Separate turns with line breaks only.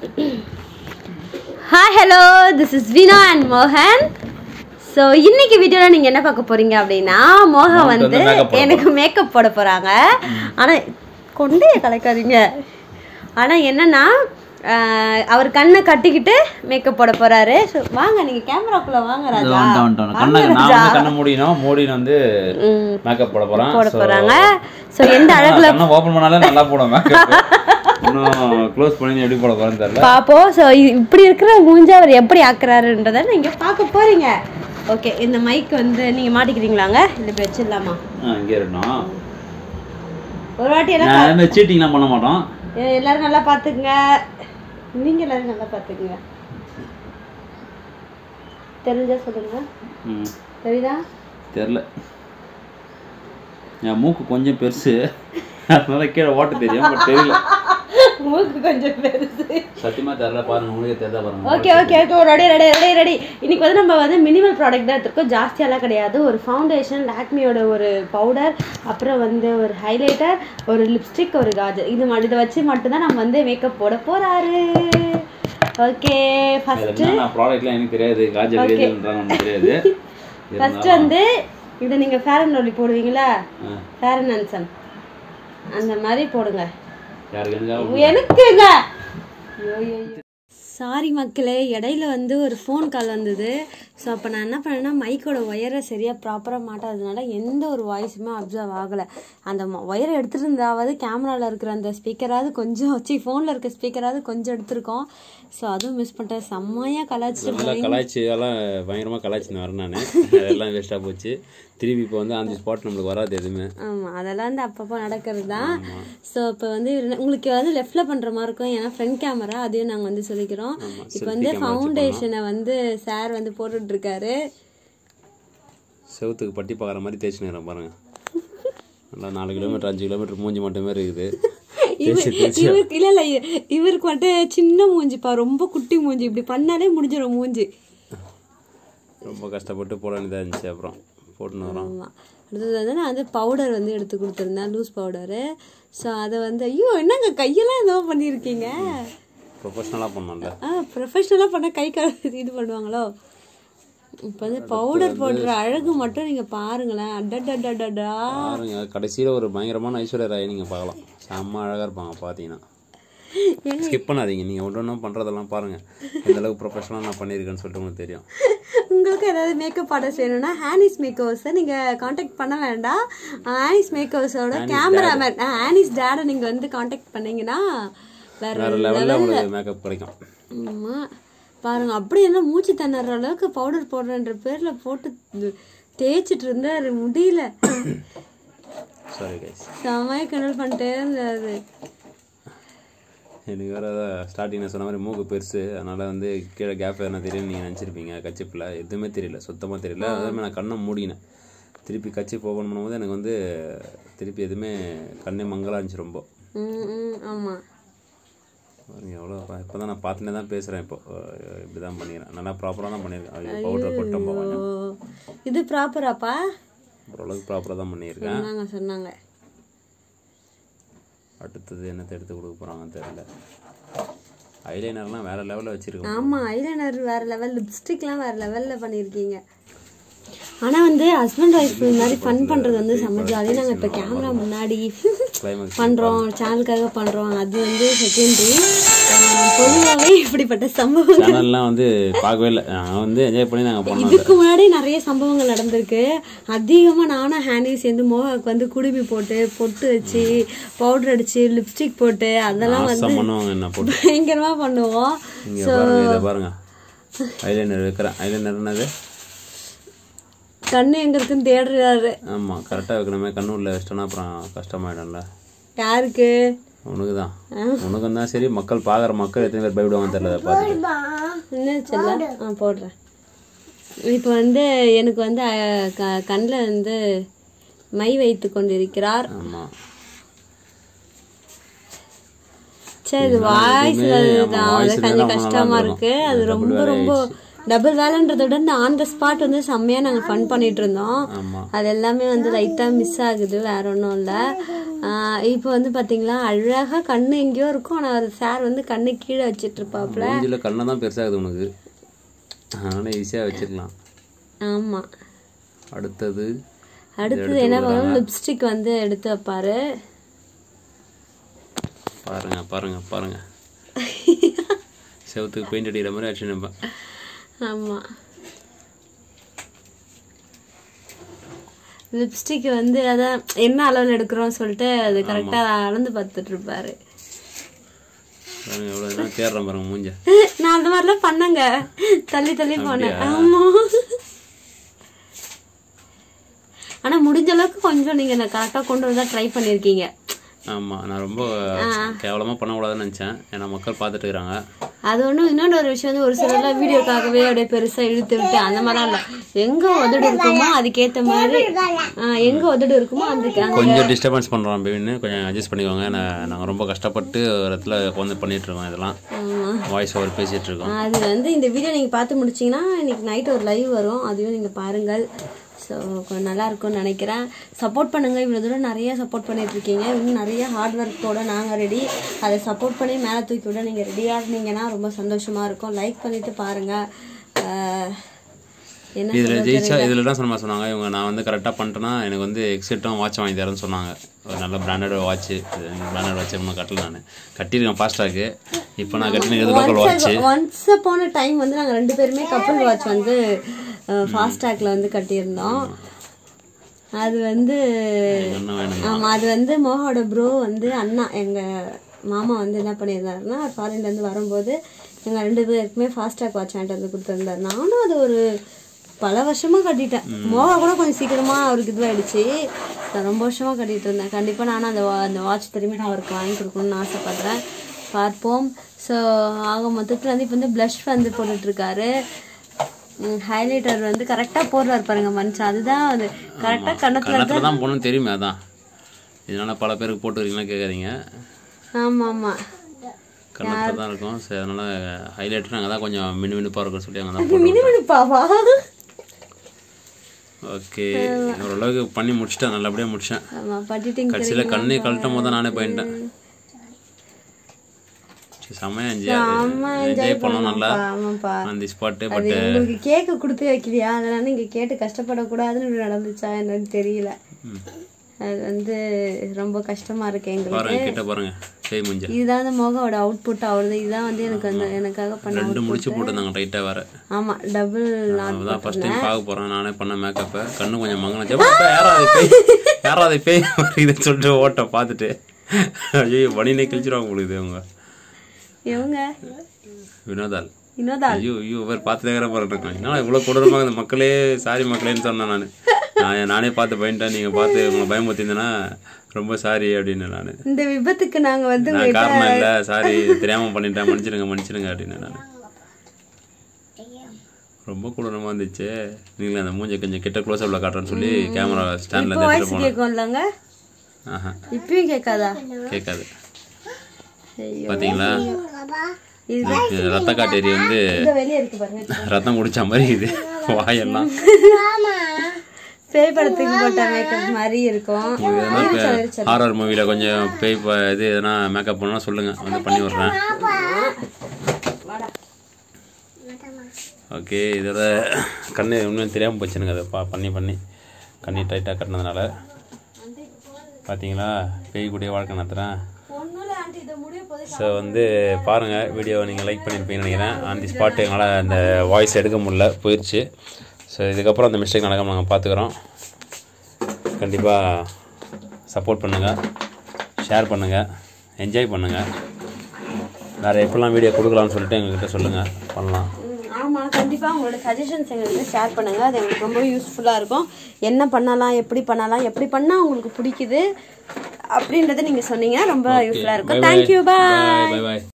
Hi hello this is Veena and மோகன் so இன்னைக்கு வீடியோவில் நீங்கள் என்ன பார்க்க போறீங்க அப்படின்னா மோகன்
மோகன்
வந்து
வந்து makeup போட
எனக்கு மேக்கப் போட போகிறாங்க ஆனால் கொண்டே கலக்காதீங்க ஆனால் என்னன்னா ஆஹ், அவர் கண்ணை கட்டிக்கிட்டு மேக்கப் போட போறாரு ஸோ வாங்க நீங்கள் கேமராக்குள்ளே வாங்க
இது
ராஜா
வந்துட்டோம் வந்துட்டோம் கண்ணை
வாங்க
நான்
ராஜா.
வந்து கண்ணை மூடினோம் மூடின்னு வந்து
ம்,
மேக்கப் போட போறேன்
போட
So,
போறாங்க ஸோ எந்த அழகுல
கண்ணை ஓப்பன் பண்ணாலே நல்லா போடும் மேக்கப் இன்னும் க்ளோஸ் பண்ணி எப்படி போட போறேன்னு தெரியல
பார்ப்போம் ஸோ இப்படி இருக்கிற மூஞ்ச அவர் எப்படி ஆக்குறாருன்றதை நீங்கள் பார்க்க போறீங்க ஓகே இந்த மைக் வந்து நீங்கள் மாட்டிக்கிறீங்களாங்க இல்லை இப்படி வச்சிடலாமா
ஆ, இங்கே இருக்கணும்
ஒரு வாட்டி எல்லாம்
நான் இந்த சீட்டிங்லாம் பண்ண மாட்டோம்
எ- எல்லாரும் நல்லா பார்த்துக்குங்க நீங்கள் எல்லாரும் நல்லா பார்த்துக்குங்க தெரிஞ்சா சொல்லுங்க
ம்
தெரியுதா
தெரில என் மூக்கு கொஞ்சம் பெருசு அதனால கீழே ஓட்ட தெரியும் பட் தெரியல
மூக்கு கொஞ்சம் பெருசு
சத்தியமா தெரியல பாருங்க உங்களுக்கே தெரியல பாருங்க
okay okay okay ready ready ready ready இன்னைக்கு வந்து நம்ம வந்து மினிமல் ப்ராடக்ட் தான் எடுத்திருக்கோம் ஜாஸ்தியெல்லாம் கிடையாது ஒரு ஃபவுண்டேஷன் லாக்மியோட ஒரு பவுடர் அப்புறம் வந்து ஒரு ஹைலைட்டர் ஒரு லிப்ஸ்டிக் ஒரு காஜல் இது மட்டும் இதை வச்சு மட்டும்தான் நம்ம வந்து மேக்கப் போட போறாரு ஓகே
அது
ஃபர்ஸ்ட்
என்ன ப்ராடக்ட்லாம் எனக்கு தெரியாது காஜல்
Okay.
கேஜல்ன்றாங்க ஒன்றும் தெரியாது
ஃபர்ஸ்ட் வந்து இதை நீங்க ஃபேர் அண்ட் லவ்லி போடுவீங்களா
ஆ,
ஃபேர் அண்ட் ஹேண்ட்ஸம் அந்த மாதிரி போடுங்க
யாருக்கு எனக்கு
எனக்குங்க சாரி மக்களே இடையில வந்து ஒரு ஃபோன் கால் வந்தது ஸோ அப்போ நான் என்ன பண்ணேன்னா மைக்கோட ஒயரை சரியாக ப்ராப்பராக மாட்டாததுனால எந்த ஒரு வாய்ஸுமே அப்சர்வ் ஆகலை அந்த ஒயரை எடுத்துகிட்டு இருந்தாவது கேமராவில் இருக்கிற அந்த ஸ்பீக்கராவது கொஞ்சம் வச்சு ஃபோனில் இருக்க ஸ்பீக்கராவது கொஞ்சம் எடுத்திருக்கோம் ஸோ அதுவும் மிஸ் பண்ணிட்டேன் செம்மையாக கலாச்சிட்டு
நல்லா கலாய்ச்சி எல்லாம் பயங்கரமாக கலாய்ச்சின்னு வரேன் நான் அதெல்லாம் வேஸ்ட்டாக போச்சு திருப்பி இப்போ வந்து அந்த ஸ்பாட் நம்மளுக்கு வராது எதுவுமே
ஆமாம் அதெல்லாம் வந்து அப்பப்போ நடக்கிறது தான் ஸோ இப்போ வந்து இரு- உங்களுக்கு வந்து லெஃப்டில் பண்ணுற மாதிரி இருக்கும் ஏன்னா ஃப்ரண்ட் கேமரா அதையும் நாங்கள் வந்து சொல்லிக்கிறோம் இப்போ வந்து ஃபவுண்டேஷனை வந்து சார் வந்து போட்டுட்டு இருக்காரு
செவுத்துக்கு பட்டி பார்க்குற மாதிரி தேய்ச்சி நேரம் பாருங்க நல்லா நாலு கிலோமீட்டர் அஞ்சு கிலோமீட்டர் மூஞ்சி மட்டுமே இருக்குது தேய்ச்சி தேய்ச்சி
இவருக்கு இல்லை இல்லை இவருக்கு மட்டும் சின்ன மூஞ்சிப்பா ரொம்ப குட்டி மூஞ்சி இப்படி பண்ணாலே முடிஞ்சிடும் மூஞ்சி
ரொம்ப கஷ்டப்பட்டு போட வேண்டியதாக இருந்துச்சு அப்புறம் போட்டுன்னு வரோம்
ஆமாம் அடுத்தது வந்து நான் வந்து பவுடர் வந்து எடுத்து கொடுத்துருந்தேன் லூஸ் பவுடரு ஸோ அதை வந்து ஐயோ என்னங்க கையெல்லாம் ஏதோ பண்ணியிருக்கீங்க
ப்ரொஃபஷ்னலாக பண்ணோம்ல
ஆ ப்ரொஃபஷ்னலாக பண்ணால் கை கால் இது பண்ணுவாங்களோ இப்போ வந்து பவுடர் போடுற அழகு மட்டும் நீங்கள் பாருங்களேன் அடடடடடா
பாருங்க கடைசியில் ஒரு பயங்கரமான ஐஸ்வர்யா ராய் நீங்கள் பார்க்கலாம் செம்ம அழகாக இருப்பாங்க பார்த்தீங்கன்னா ஸ்கிப் பண்ணாதீங்க நீங்கள் ஒன்று ஒன்றும் பண்ணுறதெல்லாம் பாருங்கள் எந்த அளவுக்கு ப்ரொஃபஷனலாக நான் பண்ணியிருக்கேன்னு சொல்லிட்டு உங்களுக்கு தெரியும்
உங்களுக்கு ஏதாவது மேக்கப் ஆர்டர்ஸ் வேணும்னா ஹானிஸ் மேக்கர்ஸை நீங்கள் காண்டாக்ட் பண்ண வேண்டாம் ஹானிஸ் மேக்கர்ஸோட கேமராமேன் ஹானிஸ் டேடை நீங்கள் வந்து காண்டாக்ட் பண்ணீங்கன்னா வேற
வேறு லெவலில் உங்களுக்கு மேக்கப் கிடைக்கும்
ஆமா பாருங்க அப்படி என்ன மூச்சு திணற அளவுக்கு பவுடர் போடுறன்ற பேர்ல போட்டு து- தேய்ச்சிட்டு இருந்தாரு முடியல
சாரி கைஸ்
செமையா கிண்டல் பண்ணிட்டே இருந்தாரு
எனக்கு வேறு ஸ்டார்டிங்கில் சொன்ன மாதிரி மூக்கு பெருசு அதனால் வந்து கீழே கேப் எதனா தெரியும் நீங்கள் நினச்சிருப்பீங்க கச்சிப்பில் எதுவுமே தெரியல சுத்தமாக தெரியல அதே மாதிரி நான் கண்ணை மூடினேன் திருப்பி கச்சிப் ஓப்பன் பண்ணும்போது எனக்கு வந்து திருப்பி எதுவுமே கண்ணே மங்கலாக இருந்துச்சு ரொம்ப
ம் ம் ஆமா
பாருங்க எவ்வளோ இப்போ தான் நான் பார்த்துனே தான் பேசுகிறேன் இப்போ இப்படி தான் பண்ணிக்கிறேன் நல்லா ப்ராப்பராக தான் பண்ணியிருக்கேன் பவுடர் கொட்டம்
ஓ
கொஞ்சம்
இது ப்ராப்பராப்பா
ஓரளவுக்கு ப்ராப்பராக தான் பண்ணியிருக்கேன்
சொன்னாங்க சொன்னாங்க
அடுத்தது என்னத்தை எடுத்து கொடுக்க போகிறாங்கன்னு தெரியல ஐலைனர்லாம் வேறு லெவலில் வச்சுருக்கோம்
ஆமா ஐலைனர் வேற லெவல் லிப்ஸ்டிக்லாம் வேற லெவல்ல பண்ணியிருக்கீங்க ஆனா வந்து ஹஸ்பண்ட் ஒய்ஃப் மாதிரி ஃபன் பண்றது வந்து செம்ம ஜாலி நாங்க இப்ப கேமரா முன்னாடி
கிளைமேக்ஸ்
பண்றோம் சேனலுக்காக பண்றோம் அது வந்து செகண்டரி பொதுவாகவே இப்படிப்பட்ட சம்பவம்
சேனல்லாம் வந்து பார்க்கவே இல்லை நான் வந்து என்ஜாய் பண்ணி நாங்கள் பண்ணோம்
இதுக்கு முன்னாடி நிறைய சம்பவங்கள் நடந்திருக்கு அதிகமா நானும் ஹேண்டி சேர்ந்து மோகாக்கு வந்து குடுமி போட்டு பொட்டு வச்சு பவுடர் அடிச்சு லிப்ஸ்டிக் போட்டு அதெல்லாம் வந்து
நாசம் பண்ணுவாங்க என்ன போட்டு
பயங்கரமா பண்ணுவோம்
இங்கே பாருங்க இதை பாருங்க ஐலைனர் வைக்கிறேன் ஐலைனர் என்னது
கண்ணு எங்க இருக்குன்னு தேடுறாரு
ஆமாம் கரெக்டாக வைக்கணுமே கண்ணு உள்ள வச்சிட்டோன்னா அப்புறம் கஷ்டமாயிடும்ல
யாருக்கு
உனக்கு தான் உனக்கு தான் சரி மக்கள் பார்க்குற மக்கள் எத்தனை பேர் பயப்படுவாங்கன்னு தெரியல அதை பார்த்துட்டு
என்ன செல்ல ஆ போடுறேன் இப்போ வந்து எனக்கு வந்து கண்ணில் வந்து மை வைத்து கொண்டிருக்கிறார்
ஆமாம்
சரி இது வாய்ஸ்
எதுவுமே, ஆமா,
தான் அது
voice
கொஞ்சம்
தான்
கஷ்டமா
நல்லா
இருக்கு
இருக்கும்.
அது
double
ரொம்ப
வேற
ரொம்ப டபுள் வேலைன்றத விட இந்த ஆன் த ஸ்பாட் வந்து செம்மையா நாங்க ஃபன் பண்ணிட்டு இருந்தோம்
ஆமா
அது எல்லாமே வந்து லைட்டா மிஸ் ஆகுது வேற ஒன்றும் இல்லை இப்போ வந்து பாத்தீங்களா அழகா கண்ணு எங்கேயோ இருக்கும் ஆனா அது சார் வந்து கண்ணு கீழே வச்சிட்டு இருப்பாப்ல
மூஞ்சில கண்ணை தான் பெருசாகுது உனக்கு அதனால ஈஸியாக வச்சிருக்கலாம்
ஆமா
அடுத்தது
அடுத்தது என்ன பண்ணுவோம் லிப்ஸ்டிக் வந்து எடுத்து வைப்பாரு
பாருங்க பாருங்க பாருங்க செவத்துக்கு பெயிண்ட் அடிக்கிற மாதிரி அடிச்சு நிற்பேன்
ஆமா லிப்ஸ்டிக் வந்து அதான் என்ன அளவில் எடுக்கிறோம் சொல்லிட்டு அது கரெக்டாக அளந்து பார்த்துட்டு இருப்பாரு
பாருங்க எவ்வளோ நேரம் தேடுறேன் பாருங்க மூஞ்ச
நான் அந்த மாதிரிலாம் பண்ணேங்க தள்ளி தள்ளி போனேன் ஆமா ஆனா முடிஞ்ச அளவுக்கு கொஞ்சம் நீங்க இந்த கரெக்டாக கொண்டு வந்தா ட்ரை பண்ணிருக்கீங்க
ஆமாம் நான் ரொம்ப கேவலமாக பண்ணக்கூடாதுன்னு நினச்சேன் ஏன்னா மக்கள் பார்த்துட்டு இருக்கிறாங்க
அது ஒண்ணும் இன்னொன்று ஒரு விஷயம் வந்து ஒரு சிலர்லாம் வீடியோக்காகவே அப்படியே பெருசா இழுத்து விட்டு அந்த மாதிரிலாம் இல்லை எங்க உதடு இருக்குமோ அதுக்கேத்த மாதிரி ஆ, எங்க உதடு இருக்குமோ அதுக்கு அந்த
கொஞ்சம் டிஸ்டர்பன்ஸ் பண்ணுறோம் பேபின்னு கொஞ்சம் அட்ஜஸ்ட் பண்ணிக்கோங்க நான் நாங்கள் ரொம்ப கஷ்டப்பட்டு ஒரு இடத்துல உட்காந்து பண்ணிட்டு இருக்கோம் இதெல்லாம்
ஆமா.
வாய்ஸ் ஓவர் பேசிகிட்டு இருக்கோம்
அது வந்து இந்த வீடியோ நீங்கள் பார்த்து முடிச்சிங்கன்னா இன்னைக்கு நைட் ஒரு லைவ் வரும் அதையும் நீங்கள் பாருங்கள் ஸோ கொஞ்சம் நல்லா இருக்கும்னு நினைக்கிறேன் சப்போர்ட் பண்ணுங்கள் இவ்வளோ தூரம் நிறைய சப்போர்ட் பண்ணிட்டு இருக்கீங்க இன்னும் நிறைய ஹார்ட் ஒர்க்கோட நாங்கள் ரெடி அதை சப்போர்ட் பண்ணி மேலே தூக்கி விட நீங்கள் ரெடியாக இருந்தீங்கன்னா ரொம்ப சந்தோஷமாக இருக்கும் லைக் பண்ணிவிட்டு பாருங்கள் என்ன
இதில் ஜெயிச்சா இதில் தான் சொன்ன சொன்னாங்க இவங்க நான் வந்து கரெக்டாக பண்ணிட்டேன்னா எனக்கு வந்து எக்ஸிட்டும் வாட்ச் வாங்கி தரேன்னு சொன்னாங்க ஒரு நல்ல பிராண்டட் வாட்ச் பிராண்டட் வாட்ச் இன்னும் கட்டல நான் கட்டியிருக்கேன் ஃபாஸ்டாக்கு இப்போ நான் கட்டின லோக்கல் வாட்ச்
ஒன்ஸ் போன டைம் வந்து நாங்கள் ரெண்டு பேருமே கப்பல் வாட்ச் வந்து ஃபாஸ்டாக்ல வந்து கட்டியிருந்தோம் அது வந்து
என்ன வேணும்
ஆமா அது வந்து மோகோட ப்ரோ வந்து அண்ணா எங்க மாமா வந்து என்ன பண்ணியிருந்தாருன்னா ஃபாரின்ல இருந்து வரும்போது எங்க ரெண்டு பேருக்குமே ஃபாஸ்டாக் வாட்ச் வாங்கிட்டு வந்து கொடுத்துருந்தாரு நானும் அது ஒரு பல வருஷமா கட்டிட்டேன் மோகா கூட கொஞ்சம் சீக்கிரமா அவருக்கு இதுவாயிடுச்சு நான் ரொம்ப வருஷமா கட்டிட்டு இருந்தேன் கண்டிப்பா நானும் அந்த வா- அந்த வாட்ச் திரும்பி நான் அவருக்கு வாங்கி கொடுக்கணும்னு ஆசைப்படுறேன் பார்ப்போம் ஸோ ஆக மொத்தத்தில் வந்து இப்போ வந்து ப்ளஷ் வந்து போட்டுட்டு இருக்காரு ஹைலைட்டர் வந்து கரெக்டாக போடுறாரு பாருங்க மனுஷன் அதுதான் அது கரெக்டாக கண்ணத்துல
கன்னத்தில் தான் போகணும்னு தெரியுமே அதான் இதனால பல பேருக்கு போட்டு வரீங்களா கேட்காதீங்க
ஆமா ஆமா
கன்னத்தில் தான் இருக்கும் சரி அதனால ஹைலைட்டர் நாங்கள் தான் கொஞ்சம் மினு மினுப்பாக இருக்கும்னு சொல்லி அங்கே தான் போடுவோம்
மினுமினுப்பாவா
ஓகே ஓரளவுக்கு பண்ணி முடிச்சிட்டேன் நல்லபடியாக முடிச்சேன்
ஆமா பட்டிட்டிங்
கடைசியில் கண்ணே கழட்டும் போது தான் நானே போயிட்டேன் சரி, செம்மையா
ஆமா
என்ஜாய் என்ஜாய் பண்ணோம் நல்லா
ஆமாப்பா
அந்த ஸ்பாட்டு
அது
பட்
உங்களுக்கு கேக்கு கொடுத்து வைக்கலையா அதனால நீங்க கேட்டு கஷ்டப்படக்கூடாதுன்னு இப்படி நடந்துச்சா என்னன்னு தெரியல அது வந்து ரொம்ப கஷ்டமா இருக்கு எங்களுக்கு
பாருங்க கிட்ட பாருங்க பேய் முஞ்ச
இதுதான் அந்த மோகோட அவுட்புட் அவரது இதுதான் வந்து எனக்கு அந்த எனக்காக பண்ண
ரெண்டு முடிச்சு போட்டுருந்தாங்க டைட்டாக வேற
ஆமா டபுள் நாட்
அதுதான் ஃபர்ஸ்ட் டைம் பார்க்க போறேன் நானே பண்ண மேக்கப்பை கண்ணு கொஞ்சம் மங்கனச்சு யாராவது பேய் யாராவது பேய் வருதுன்னு சொல்லிட்டு ஓட்ட பார்த்துட்டு ஐயோ வணினே கிழிச்சிருவாங்க உங்களுக்கு இவங்க
இவங்க
வினோதால்
வினோதா
ஐயோ ஐயோ இவர் பார்த்துட்டே இருக்கிற பாரு இருக்கேன் என்ன இவ்வளோ கொடூரமாக இந்த மக்களே சாரி மக்களேன்னு சொன்னேன் நான் நான் நானே பார்த்து பயன்ட்டேன் நீங்கள் பார்த்து உங்களை பயமுத்திருந்தேன்னா ரொம்ப சாரி அப்படின்னு நான்
இந்த விபத்துக்கு நாங்க வந்து
நான் காரணம் இல்லை சாரி தெரியாமல் பண்ணிட்டேன் மன்னிச்சிடுங்க மன்னிச்சிடுங்க அப்படின்னு நான் ரொம்ப கொடூரமாக இருந்துச்சு நீங்களே அந்த மூஞ்சை கொஞ்சம் கிட்ட க்ளோஸ் அப்பில் காட்டுறேன்னு சொல்லி கேமரா ஸ்டாண்டில்
இப்போ
இருந்து
வாய்ஸ்
எடுத்துட்டு போனேன்
கேட்கும் இல்லைங்க
ஆஹா
இப்பயும் கேட்காதா
கேட்காது
ஐயோ
பார்த்தீங்களா
இது
இது ரத்த காட்டேரி வந்து
இந்த வெளியே இருக்கு பாருங்க
ரத்தம் குடிச்ச மாதிரி இது வாயெல்லாம்
பேய் படத்துக்கு போட்ட மேக்கப் மாதிரி இருக்கும் இருச்சல், இருச்சல்.
ஹாரர் மூவியில் கொஞ்சம் பேய் ப- இது எதனா மேக்கப் பண்ணலாம் சொல்லுங்கள் வந்து பண்ணி விட்றேன் ஓகே இதோட கண்ணு இன்னும் தெரியாமல் போச்சுனுங்க அதை பா பண்ணி பண்ணி கண்ணி டைட்டாக கட்டினதுனால பார்த்தீங்களா பேய் கூடிய வாழ்க்கை நடத்துகிறேன்
ஒண்ணுல ஆண்டி இதை முடிய போது
ஸோ வந்து பாருங்கள் வீடியோ நீங்கள் லைக் பண்ணியிருப்பீங்கன்னு நினைக்கிறேன் ஆன் தி ஸ்பாட் எங்களால் அந்த வாய்ஸ் எடுக்க முடியல போயிடுச்சு ஸோ இதுக்கப்புறம் அந்த மிஸ்டேக் நடக்காம நாங்கள் பார்த்துக்குறோம் கண்டிப்பாக சப்போர்ட் பண்ணுங்கள் ஷேர் பண்ணுங்கள் என்ஜாய் பண்ணுங்கள் வேறு எப்படிலாம் வீடியோ கொடுக்கலாம்னு சொல்லிட்டு எங்ககிட்ட சொல்லுங்கள் பண்ணலாம்
ம், ஆமா கண்டிப்பா உங்களோட சஜஷன்ஸ் எங்களுக்கு ஷேர் பண்ணுங்க அது எங்களுக்கு ரொம்ப யூஸ்ஃபுல்லா இருக்கும் என்ன பண்ணலாம் எப்படி பண்ணலாம் எப்படி பண்ணா உங்களுக்கு பிடிக்குது அப்படின்றத நீங்க சொன்னீங்கன்னா ரொம்ப யூஸ்ஃபுல்லா இருக்கும் தேங்க்யூ பாய்
பை பாய்